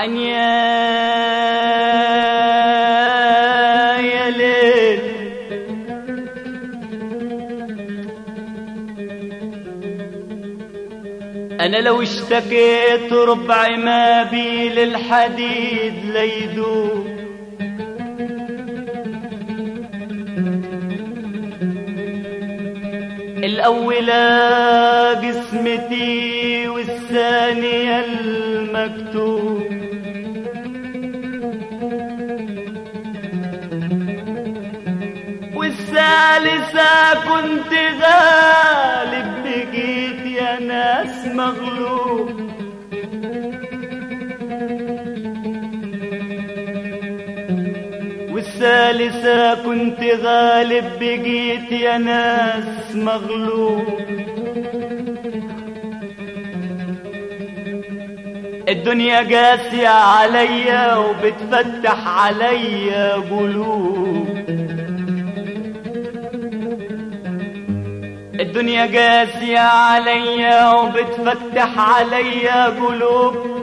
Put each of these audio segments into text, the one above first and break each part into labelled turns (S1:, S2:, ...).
S1: اسمعني يا يا ليل انا لو اشتكيت ربع ما بي للحديد ليدوب الأولى قسمتي والثانية المكتوب والثالثة كنت غالب بقيت يا ناس مغلوب والثالثة كنت غالب بقيت يا ناس مغلوب الدنيا قاسية عليا وبتفتح عليا قلوب الدنيا قاسية عليا وبتفتح عليا قلوب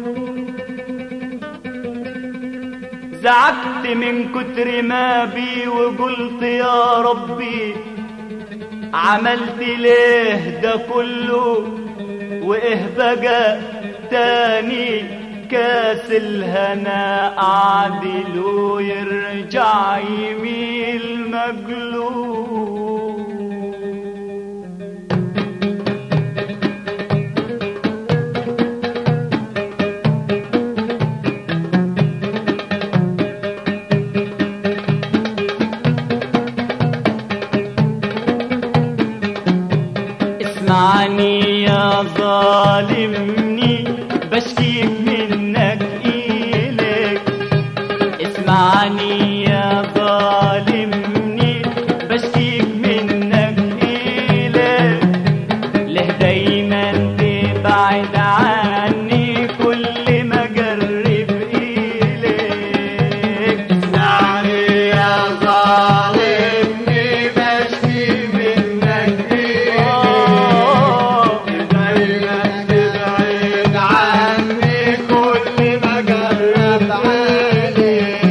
S1: زعقت من كتر ما بي وقلت يا ربي عملت ليه ده كله وايه بقى تاني كاس الهنا اعدله يرجع يميل مقلوب اسمعني يا ظالمني بشكيك منك إليك اسمعني يا ظالمني بشكيك منك إليك ليه دايما تبعد عني كل ما قرب إليك
S2: اسمعني يا ظالمني بشكي منك
S1: آه.
S2: دايما تبعد عني كل ما قرب عليك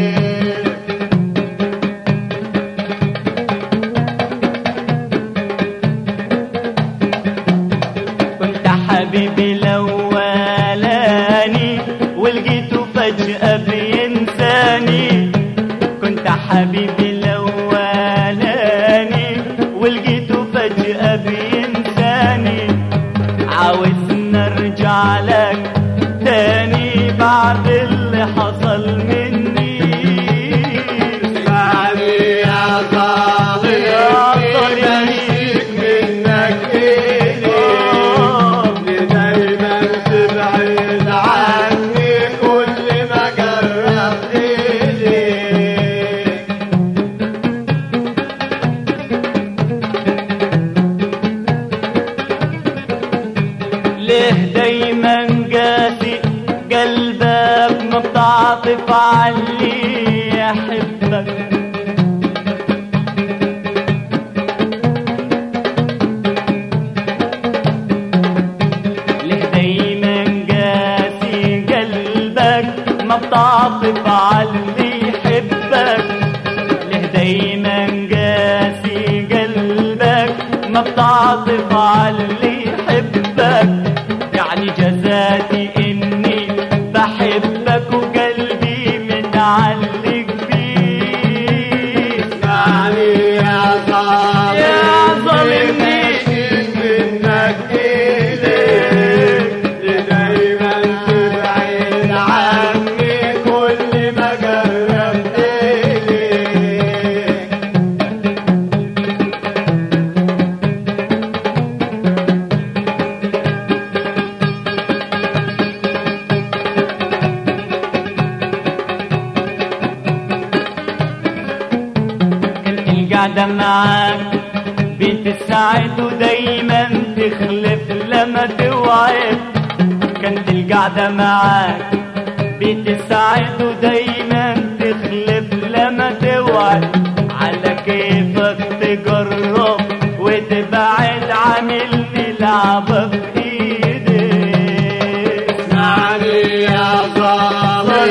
S1: كنت حبيبي الاولاني ولقيته فجأة بينساني كنت حبيبي الاولاني ولقيته فجأة بينساني عاوز نرجع لك تاني بعد اللي حصل مني
S2: اسمعني يا ظالمني بشكيك منك
S1: آه.
S2: دايما تبعد عني كل ما قرب إليك
S1: ليه دايما قاسي قلبك ما بتعطف علي يحبك ليه دايما قاسي قلبك ما بتعطف علي يحبك ليه دايما قاسي قلبك ما بتعطف على اللي يحبك يعني جزاتي اني بحبك وقلبي متعلق بيك
S2: اسمعني يا ظالمني
S1: يا ظالمني.
S2: بشكيك منك إليك دايما تبعد عني كل ما قرب إليك
S1: كنت القعدة معاك بتسعد ودايما تخلف لما توعد كانت القعدة معاك بتسعد ودايما تخلف لما توعد على كيفك تجرب وتبعد عاملني لعبة في ايديك
S2: اسمعني يا ظالمني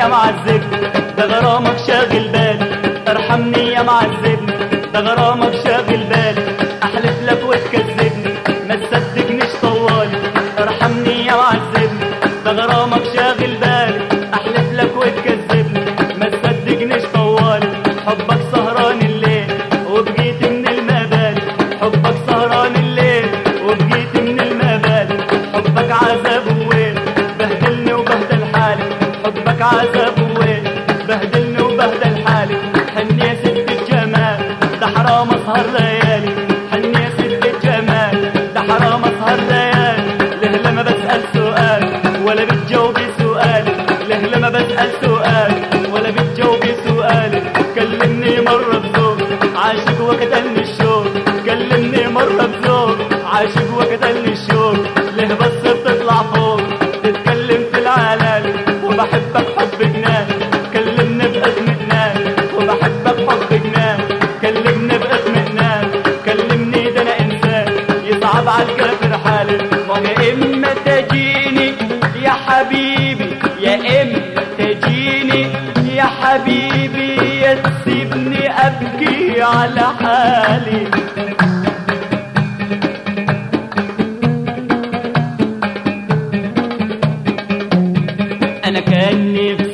S1: يا معذبني ده غرامك شاغل بالي ارحمني يا معذبني ده غرامك شاغل بالي احلف لك وتكذبني ما تصدقنيش طوالي ارحمني يا معذبني ده غرامك شاغل بالي احلف لك وتكذبني ما تصدقنيش طوالي حبك سهران الليل وبقيت من المبالي حبك سهران الليل وبقيت من المبالي حبك عذاب وويل بهدلني وبهدل حالي حبك عذاب وويل بهدلني وبهدل حالي حني يا ست الجمال ده حرام اسهر ليالي حني يا ست الجمال ده حرام اسهر ليالي ليه لما بسأل سؤال ولا بتجاوبي سؤالي ليه لما بسأل سؤال ولا بتجاوبي سؤالي كلمني مرة بذوق عاشق وقتلني الشوق كلمني مرة بذوق عاشق وقتلني الشوق ليه بس بتطلع فوق تتكلم في العلالي وبحبك حب جنان كلمني باطمئنان وبحبك حب جنان كلمني باطمئنان كلمني ده انا انسان يصعب على الكافر حالي يا اما تجيني يا حبيبي يا اما تجيني يا حبيبي يا تسيبني ابكي على حالي انا كان نفسي